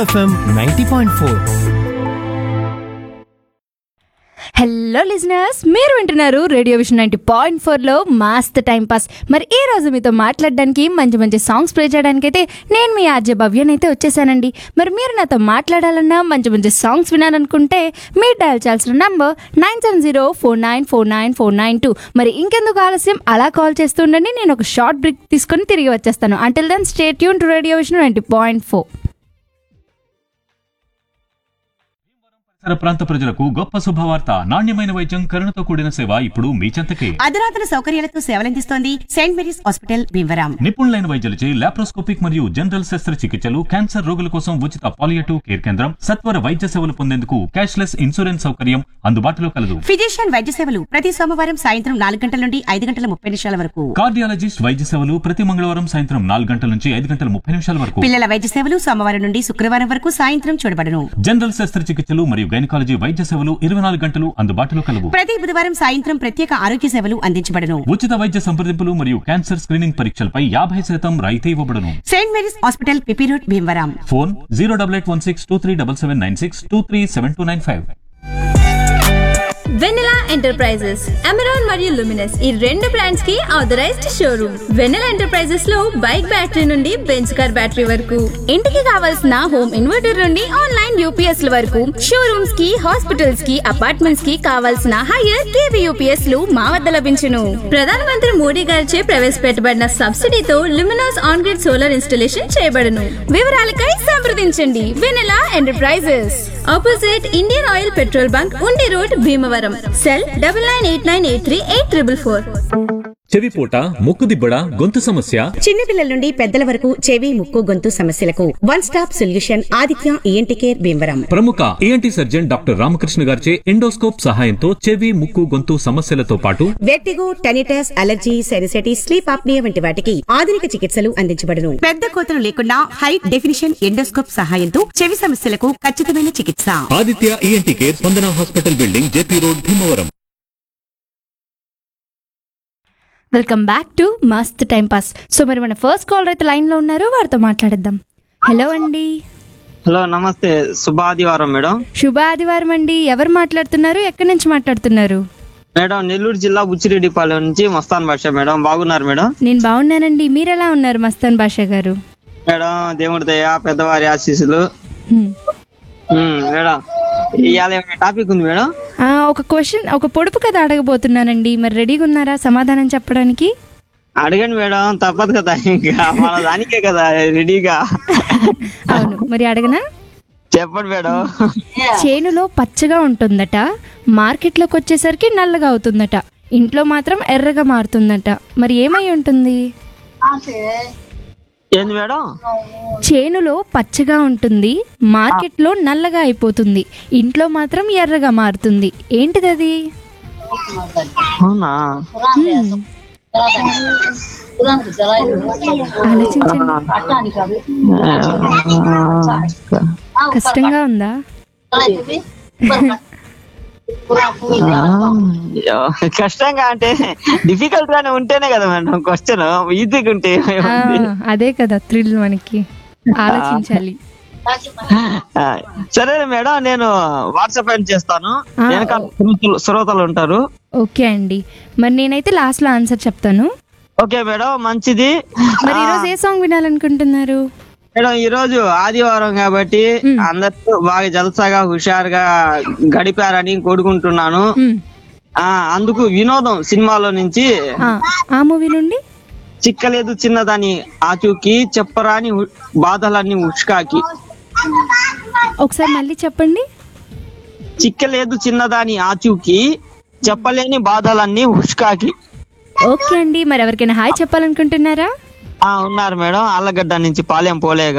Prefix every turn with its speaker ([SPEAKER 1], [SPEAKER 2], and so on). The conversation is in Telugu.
[SPEAKER 1] FM ninety point four
[SPEAKER 2] hello listeners మీరు వింటున్నారు రేడియో విషన్ నైంటీ పాయింట్ ఫోర్లో మాస్త్ టైం పాస్ మరి ఈ రోజు మీతో మాట్లాడడానికి మంచి మంచి సాంగ్స్ ప్లే చేయడానికి అయితే నేను మీ ఆర్జే భవ్యన్ అయితే వచ్చేసానండి మరి మీరు నాతో మాట్లాడాలన్నా మంచి మంచి సాంగ్స్ వినాలనుకుంటే మీరు డయల్ చేయాల్సిన number nine seven zero four nine four nine four nine two మరి ఇంకెందుకు ఆలస్యం అలా కాల్ చేస్తుండండి నేను ఒక షార్ట్ బ్రేక్ తీసుకొని తిరిగి వచ్చేస్తాను అంటిల్ దెన్ స్టేట్ యూన్ to radio Vishnu ninety point four
[SPEAKER 3] పరిసర ప్రాంత ప్రజలకు గొప్ప శుభవార్త నాణ్యమైన వైద్యం కరుణతో కూడిన సేవ ఇప్పుడు మీ చెంతకే
[SPEAKER 4] అధునాతన సౌకర్యాలతో సేవలందిస్తోంది సెయింట్ మేరీస్ హాస్పిటల్ భీమవరం
[SPEAKER 3] నిపుణులైన వైద్యులచే లాప్రోస్కోపిక్ మరియు జనరల్ శస్త్రచికిత్సలు క్యాన్సర్ రోగుల కోసం ఉచిత పాలియేటివ్ కేర్ కేంద్రం సత్వర వైద్య సేవలు పొందేందుకు క్యాష్లెస్ ఇన్సూరెన్స్ సౌకర్యం అందుబాటులో కలదు
[SPEAKER 4] ఫిజిషియన్ వైద్య సేవలు ప్రతి సోమవారం సాయంత్రం నాలుగు గంటల నుండి ఐదు గంటల ముప్పై నిమిషాల వరకు
[SPEAKER 3] కార్డియాలజిస్ట్ వైద్య సేవలు ప్రతి మంగళవారం సాయంత్రం నాలుగు గంటల నుంచి ఐదు గంటల ముప్పై నిమిషాల వరకు
[SPEAKER 4] పిల్లల వైద్య సేవలు సోమవారం నుండి శుక్రవారం వరకు సాయంత్రం చూడబడను
[SPEAKER 3] జనరల్ శస్త్రచికిత్సలు మరియు గైనకాలజీ వైద్య సేవలు ఇరవై నాలుగు గంటలు అందుబాటులో కలవు
[SPEAKER 4] ప్రతి బుధవారం సాయంత్రం ప్రత్యేక ఆరోగ్య సేవలు అందించబడను
[SPEAKER 3] ఉచిత వైద్య సంప్రదింపులు మరియు క్యాన్సర్ స్క్రీనింగ్ పరీక్షలపై యాభై శాతం రాయితీ ఇవ్వబడును
[SPEAKER 4] Saint Mary's hospital P P road Bhimavaram
[SPEAKER 3] phone zero double eight one six two three double seven nine six two three seven two nine five
[SPEAKER 5] Venela enterprises Amaron మరియు లుమినస్ ఈ రెండు బ్రాండ్స్ కి ఆథరైజ్డ్ షోరూమ్ వెనెలా ఎంటర్ప్రైజెస్ లో బైక్ బ్యాటరీ నుండి బెంచ్ కార్ బ్యాటరీ వరకు ఇంటికి కావాల్సిన హోమ్ ఇన్వర్టర్ నుండి ఆన్లైన్ యూపీఎస్ ల వరకు షోరూమ్స్ కి హాస్పిటల్స్ కి అపార్ట్మెంట్స్ కి కావాల్సిన హైయర్ కేవీ యూపీఎస్ లు మా వద్ద లభించును ప్రధానమంత్రి మోడీ గారిచే ప్రవేశపెట్టబడిన సబ్సిడీతో Luminous on grid solar installation చేయబడును వివరాలకై సంప్రదించండి Venela enterprises opposite Indian oil petrol bunk Undi road Bhimavaram cell double nine eight nine eight three eight triple four
[SPEAKER 3] చెవిపోట ముక్కు దిబ్బడ గొంతు సమస్య
[SPEAKER 4] చిన్నపిల్లల నుండి పెద్దల వరకు చెవి ముక్కు గొంతు సమస్యలకు one stop solution Aditya ENT care Bhimavaram
[SPEAKER 3] ప్రముఖ ఏఎన్టీ సర్జన్ డాక్టర్ రామకృష్ణ గారిచే ఎండోస్కోప్ సహాయంతో చెవి ముక్కు గొంతు సమస్యలతో పాటు
[SPEAKER 4] vertigo tinnitus allergy sinusitis sleep apnoea వంటి వాటికి ఆధునిక చికిత్సలు అందించబడును పెద్ద కోతలు లేకుండా హై డెఫినిషన్ ఎండోస్కోప్ సహాయంతో చెవి సమస్యలకు ఖచ్చితమైన చికిత్స
[SPEAKER 3] Aditya ENT care Spandana hospital building J P road Bhimavaram
[SPEAKER 2] welcome back to Mast time pass so మరి మన ఫస్ట్ కాలర్ అయితే లైన్లో ఉన్నారు వారితో మాట్లాడేద్దాం హలో అండి
[SPEAKER 6] హలో నమస్తే శుభ ఆదివారం మేడం
[SPEAKER 2] శుభ ఆదివారం అండి ఎవరు మాట్లాడుతున్నారు ఎక్కడి నుంచి మాట్లాడుతున్నారు
[SPEAKER 6] మేడం నెల్లూరు జిల్లా బుచ్చిరెడ్డిపాలెం నుంచి మస్తాన్ భాష మేడం బాగున్నారు మేడం
[SPEAKER 2] నేను బాగున్నానండి మీరు ఎలా ఉన్నారు మస్తాన్ బాషా గారు
[SPEAKER 6] మేడం దేవుడి దయ పెద్దవారి ఆశీస్సులు
[SPEAKER 2] హ్మ్.
[SPEAKER 6] ఉమ్, మేడం ఇవాళ ఏమైనా టాపిక్ ఉంది మేడం
[SPEAKER 2] ఆ, ఒక క్వశ్చన్ ఒక పొడుపు కథ అడగబోతున్నానండి మరి రెడీగా ఉన్నారా సమాధానం చెప్పడానికి
[SPEAKER 6] అడగండి మేడం తప్పదు కదా ఇంకా మన దానికే కదా రెడీగా
[SPEAKER 2] అవును మరి అడగనా
[SPEAKER 6] చెప్పండి మేడం
[SPEAKER 2] చేనులో పచ్చగా ఉంటుందట మార్కెట్లోకి వచ్చేసరికి నల్లగా అవుతుందట ఇంట్లో మాత్రం ఎర్రగా మారుతుందట మరి ఏమై ఉంటుంది
[SPEAKER 6] ఏంది మేడం
[SPEAKER 2] చేనులో పచ్చగా ఉంటుంది మార్కెట్లో నల్లగా అయిపోతుంది ఇంట్లో మాత్రం ఎర్రగా మారుతుంది ఏంటిది అది
[SPEAKER 6] అవునా
[SPEAKER 2] హ్మ్. ఆలోచించండి కష్టంగా ఉందా
[SPEAKER 6] అయ్యో, కష్టంగా అంటే డిఫికల్ట్ గానే ఉంటేనే కదా మేడం క్వశ్చన్ ఈజీగా ఉంటే
[SPEAKER 2] ఆ,
[SPEAKER 6] ఏముంది?
[SPEAKER 2] అదే కదా థ్రిల్ మనకి ఆలోచించాలి
[SPEAKER 6] ఆ, సరే మేడం నేను వాట్సాప్ అని చేస్తాను
[SPEAKER 2] ఆ,
[SPEAKER 6] వెనకాల శ్రోతలు శ్రోతలు ఉంటారు
[SPEAKER 2] ఓకే అండి మరి నేనైతే లాస్ట్ లో ఆన్సర్ చెప్తాను
[SPEAKER 6] ఓకే మేడం మంచిది
[SPEAKER 2] మరి ఈరోజు ఏ సాంగ్ వినాలనుకుంటున్నారు
[SPEAKER 6] మేడం ఈ రోజు ఆదివారం కాబట్టి అందరూ బాగా జలసాగా హుషారుగా గడిపారని కోరుకుంటున్నాను
[SPEAKER 2] మ్,
[SPEAKER 6] ఆ అందుకు వినోదం సినిమాలో నుంచి
[SPEAKER 2] ఆ, ఆ మూవీ నుండి
[SPEAKER 6] చిక్కలేదు చిన్నదని ఆచూకి చెప్పరాని ఉ- బాధలన్నీ ఉష్కాకి
[SPEAKER 2] ఒకసారి మళ్ళీ చెప్పండి
[SPEAKER 6] చిక్కలేదు చిన్నదాని ఆచూకి చెప్పలేని బాధలన్నీ ఉష్కాకి
[SPEAKER 2] ఓకే అండి మరి ఎవరికైనా హాయ్ చెప్పాలనుకుంటున్నారా
[SPEAKER 6] ఆ ఉన్నారు మేడం ఆళ్ళగడ్డ నుంచి పాలెం పోలే